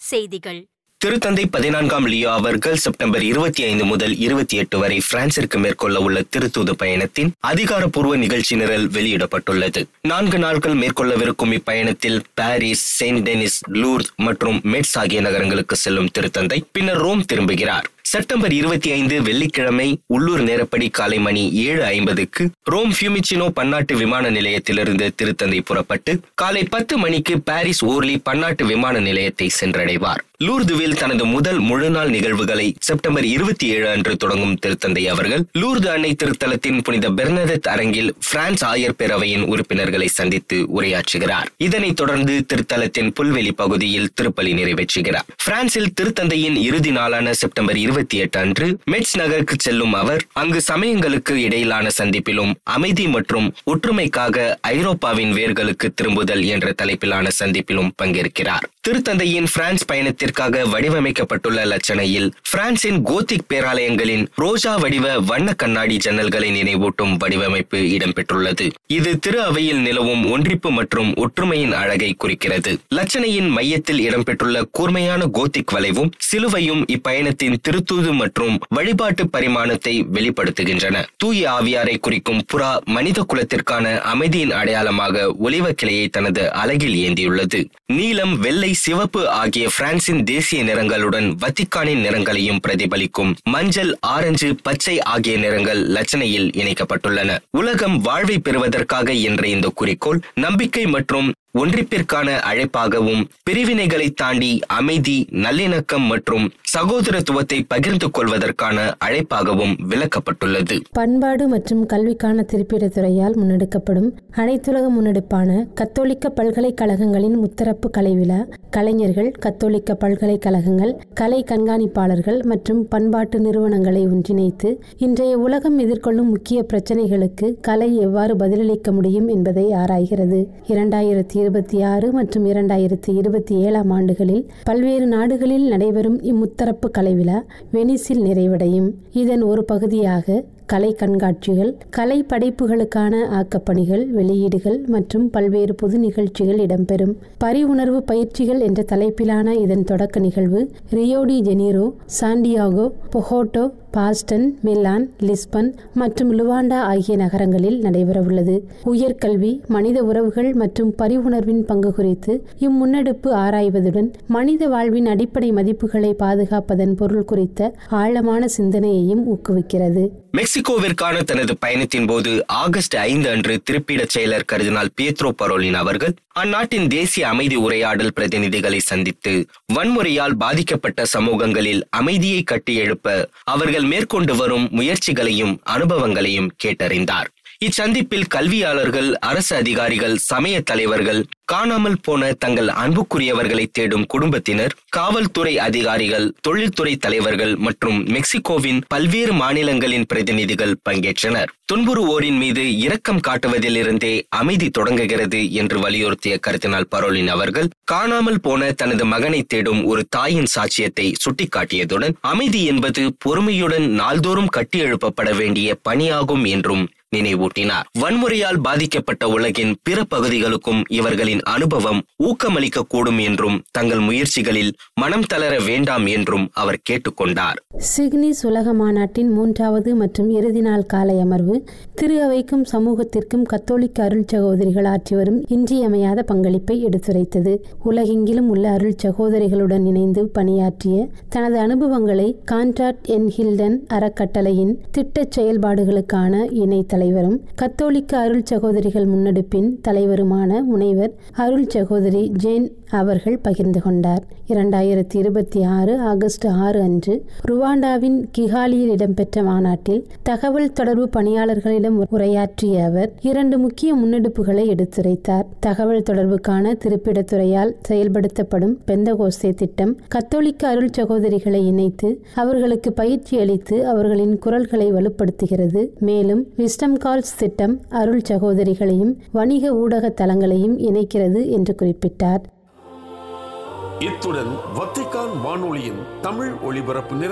செய்திகள் திருத்தந்தை பதினான்காம் லியோ அவர்கள் செப்டம்பர் இருபத்தி ஐந்து முதல் இருபத்தி எட்டு வரை பிரான்சிற்கு மேற்கொள்ள உள்ள திருத்தூது பயணத்தின் அதிகாரப்பூர்வ நிகழ்ச்சி நிரல் வெளியிடப்பட்டுள்ளது நான்கு நாட்கள் மேற்கொள்ளவிருக்கும் இப்பயணத்தில் பாரிஸ் செயின்ட் டெனிஸ் லூர்த் மற்றும் மெட்ஸ் ஆகிய நகரங்களுக்கு செல்லும் திருத்தந்தை பின்னர் ரோம் திரும்புகிறார் செப்டம்பர் இருபத்தி ஐந்து வெள்ளிக்கிழமை உள்ளூர் நேரப்படி காலை மணி ஏழு ஐம்பதுக்கு ரோம் ஃபியூமிச்சினோ பன்னாட்டு விமான நிலையத்திலிருந்து திருத்தந்தை புறப்பட்டு காலை பத்து மணிக்கு பாரிஸ் ஓர்லி பன்னாட்டு விமான நிலையத்தை சென்றடைவார் லூர்துவில் தனது முதல் முழுநாள் நிகழ்வுகளை செப்டம்பர் இருபத்தி ஏழு அன்று தொடங்கும் திருத்தந்தை அவர்கள் லூர்து அன்னை திருத்தலத்தின் புனித பெர்னதத் அரங்கில் பிரான்ஸ் ஆயர் பேரவையின் உறுப்பினர்களை சந்தித்து உரையாற்றுகிறார் இதனைத் தொடர்ந்து திருத்தலத்தின் புல்வெளி பகுதியில் திருப்பலி நிறைவேற்றுகிறார் பிரான்சில் திருத்தந்தையின் இறுதி நாளான செப்டம்பர் இருபத்தி எட்டு அன்று மெட்ஸ் நகருக்கு செல்லும் அவர் அங்கு சமயங்களுக்கு இடையிலான சந்திப்பிலும் அமைதி மற்றும் ஒற்றுமைக்காக ஐரோப்பாவின் வேர்களுக்கு திரும்புதல் என்ற தலைப்பிலான சந்திப்பிலும் பங்கேற்கிறார் திருத்தந்தையின் பிரான்ஸ் பயணத்திற்காக வடிவமைக்கப்பட்டுள்ள லட்சணையில் பிரான்சின் கோத்திக் பேராலயங்களின் ரோஜா வடிவ வண்ண கண்ணாடி ஜன்னல்களை நினைவூட்டும் வடிவமைப்பு இடம்பெற்றுள்ளது இது திரு அவையில் நிலவும் ஒன்றிப்பு மற்றும் ஒற்றுமையின் அழகை குறிக்கிறது லட்சணையின் மையத்தில் இடம்பெற்றுள்ள கூர்மையான கோத்திக் வளைவும் சிலுவையும் இப்பயணத்தின் திருத்தூது மற்றும் வழிபாட்டு பரிமாணத்தை வெளிப்படுத்துகின்றன தூய ஆவியாரை குறிக்கும் புறா மனித குலத்திற்கான அமைதியின் அடையாளமாக ஒலிவ கிளையை தனது அலகில் ஏந்தியுள்ளது நீலம் வெள்ளை சிவப்பு ஆகிய பிரான்சின் தேசிய நிறங்களுடன் வத்திக்கானின் நிறங்களையும் பிரதிபலிக்கும் மஞ்சள் ஆரஞ்சு பச்சை ஆகிய நிறங்கள் லட்சணையில் இணைக்கப்பட்டுள்ளன உலகம் வாழ்வை பெறுவதற்காக என்ற இந்த குறிக்கோள் நம்பிக்கை மற்றும் ஒன்றிப்பிற்கான அழைப்பாகவும் பிரிவினைகளை தாண்டி அமைதி நல்லிணக்கம் மற்றும் சகோதரத்துவத்தை பகிர்ந்து கொள்வதற்கான அழைப்பாகவும் விளக்கப்பட்டுள்ளது பண்பாடு மற்றும் கல்விக்கான திருப்பிடத் துறையால் முன்னெடுக்கப்படும் அனைத்துலக முன்னெடுப்பான கத்தோலிக்க பல்கலைக்கழகங்களின் முத்தரப்பு கலை விழா கலைஞர்கள் கத்தோலிக்க பல்கலைக்கழகங்கள் கலை கண்காணிப்பாளர்கள் மற்றும் பண்பாட்டு நிறுவனங்களை ஒன்றிணைத்து இன்றைய உலகம் எதிர்கொள்ளும் முக்கிய பிரச்சனைகளுக்கு கலை எவ்வாறு பதிலளிக்க முடியும் என்பதை ஆராய்கிறது இரண்டாயிரத்தி இருபத்தி ஆறு மற்றும் இரண்டாயிரத்தி இருபத்தி ஏழாம் ஆண்டுகளில் பல்வேறு நாடுகளில் நடைபெறும் இம்முத்தரப்பு கலை விழா வெனிஸில் நிறைவடையும் இதன் ஒரு பகுதியாக கலை கண்காட்சிகள் கலை படைப்புகளுக்கான ஆக்கப்பணிகள் வெளியீடுகள் மற்றும் பல்வேறு பொது நிகழ்ச்சிகள் இடம்பெறும் பரிவுணர்வு பயிற்சிகள் என்ற தலைப்பிலான இதன் தொடக்க நிகழ்வு Rio de Janeiro Santiago Bogota Boston Milan Lisbon மற்றும் லுவாண்டா ஆகிய நகரங்களில் நடைபெறவுள்ளது உயர்கல்வி மனித உறவுகள் மற்றும் பரிவுணர்வின் பங்கு குறித்து இம்முன்னெடுப்பு ஆராய்வதுடன் மனித வாழ்வின் அடிப்படை மதிப்புகளை பாதுகாப்பதன் பொருள் குறித்த ஆழமான சிந்தனையையும் ஊக்குவிக்கிறது மெக்சிகோவிற்கான தனது பயணத்தின் போது ஆகஸ்ட் ஐந்து அன்று திருப்பிடச் செயலர் கருதினால் பியத்ரோ பரோலின் அவர்கள் அந்நாட்டின் தேசிய அமைதி உரையாடல் பிரதிநிதிகளை சந்தித்து வன்முறையால் பாதிக்கப்பட்ட சமூகங்களில் அமைதியை கட்டியெழுப்ப அவர்கள் மேற்கொண்டு வரும் முயற்சிகளையும் அனுபவங்களையும் கேட்டறிந்தார் இச்சந்திப்பில் கல்வியாளர்கள் அரசு அதிகாரிகள் சமய தலைவர்கள் காணாமல் போன தங்கள் அன்புக்குரியவர்களை தேடும் குடும்பத்தினர் காவல்துறை அதிகாரிகள் தொழில்துறை தலைவர்கள் மற்றும் மெக்சிகோவின் பல்வேறு மாநிலங்களின் பிரதிநிதிகள் பங்கேற்றனர் துன்புறுவோரின் மீது இரக்கம் காட்டுவதிலிருந்தே அமைதி தொடங்குகிறது என்று வலியுறுத்திய கருத்தினால் பரோலின் அவர்கள் காணாமல் போன தனது மகனை தேடும் ஒரு தாயின் சாட்சியத்தை சுட்டிக்காட்டியதுடன் அமைதி என்பது பொறுமையுடன் நாள்தோறும் கட்டியெழுப்பப்பட வேண்டிய பணியாகும் என்றும் நினைவூட்டினார் வன்முறையால் பாதிக்கப்பட்ட உலகின் பிற பகுதிகளுக்கும் இவர்களின் அனுபவம் ஊக்கமளிக்க கூடும் என்றும் தங்கள் முயற்சிகளில் மனம் தளர வேண்டாம் என்றும் அவர் கேட்டுக்கொண்டார் சிக்னிஸ் உலக மாநாட்டின் மூன்றாவது மற்றும் இறுதி நாள் காலை அமர்வு திரு அவைக்கும் சமூகத்திற்கும் கத்தோலிக்க அருள் சகோதரிகள் ஆற்றி வரும் இன்றியமையாத பங்களிப்பை எடுத்துரைத்தது உலகெங்கிலும் உள்ள அருள் சகோதரிகளுடன் இணைந்து பணியாற்றிய தனது அனுபவங்களை கான்ட்ராக்ட் என் ஹில்டன் அறக்கட்டளையின் திட்டச் செயல்பாடுகளுக்கான இணை தலைவரும் கத்தோலிக்க அருள் சகோதரிகள் முன்னெடுப்பின் தலைவருமான முனைவர் அருள் சகோதரி ஜேன் அவர்கள் பகிர்ந்து கொண்டார் இரண்டாயிரத்தி இருபத்தி ஆறு ஆகஸ்ட் ஆறு அன்று ருவாண்டாவின் கிகாலியில் இடம்பெற்ற மாநாட்டில் தகவல் தொடர்பு பணியாளர்களிடம் உரையாற்றிய அவர் இரண்டு முக்கிய முன்னெடுப்புகளை எடுத்துரைத்தார் தகவல் தொடர்புக்கான திருப்பிடத்துறையால் செயல்படுத்தப்படும் பெந்தகோஸ்தே திட்டம் கத்தோலிக்க அருள் சகோதரிகளை இணைத்து அவர்களுக்கு பயிற்சி அளித்து அவர்களின் குரல்களை வலுப்படுத்துகிறது மேலும் விஸ்டம் கால்ஸ் திட்டம் அருள் சகோதரிகளையும் வணிக ஊடக தளங்களையும் இணைக்கிறது என்று குறிப்பிட்டார் இத்துடன் வத்திக்கான் வானொலியின் தமிழ் ஒளிபரப்பு நிறைவு